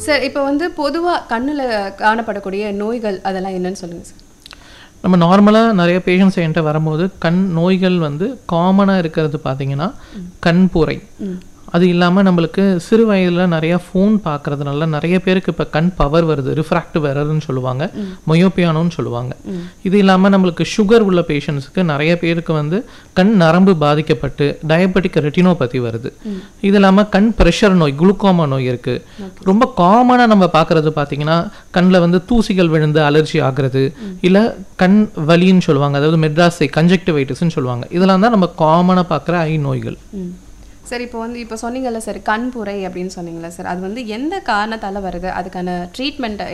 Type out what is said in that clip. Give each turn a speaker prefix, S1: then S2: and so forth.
S1: sir இப்போ வந்து பொதுவா கண்ணுல காணப்படக்கூடிய நோய்கள் அதெல்லாம் என்னன்னு சொல்லுங்க சார்
S2: நம்ம நார்மலாக நிறைய பேஷண்ட்ஸ் என்கிட்ட வரும்போது கண் நோய்கள் வந்து காமனாக இருக்கிறது பார்த்தீங்கன்னா கண்புரை அது இல்லாமல் நம்மளுக்கு சிறு வயதில் நிறைய ஃபோன் பார்க்கறதுனால நிறைய பேருக்கு இப்போ கண் பவர் வருது ரிஃப்ராக்டிவ் எரர்னு சொல்லுவாங்க மொயோபியானோன்னு சொல்லுவாங்க இது இல்லாமல் நம்மளுக்கு சுகர் உள்ள பேஷண்ட்ஸுக்கு நிறைய பேருக்கு வந்து கண் நரம்பு பாதிக்கப்பட்டு டயபெட்டிக் ரெட்டினோபதி வருது இது இல்லாமல் கண் ப்ரெஷர் நோய் குளுக்கோமா நோய் இருக்குது ரொம்ப காமனாக நம்ம பார்க்குறது பார்த்தீங்கன்னா கண்ணில் வந்து தூசிகள் விழுந்து அலர்ஜி ஆகுறது இல்லை கண் வலின்னு சொல்லுவாங்க அதாவது மெட்ராஸை கன்ஜெக்டிவைட்டிஸ்னு சொல்லுவாங்க இதெல்லாம் தான் நம்ம காமனாக பார்க்குற ஐ நோய்கள்
S1: ம் சார் இப்போ வந்து இப்போ சொன்னீங்கல்ல சார் கண்புரை அப்படின்னு சொன்னீங்கல்ல சார் அது வந்து எந்த காரணத்தால வருது அதுக்கான ட்ரீட்மெண்ட்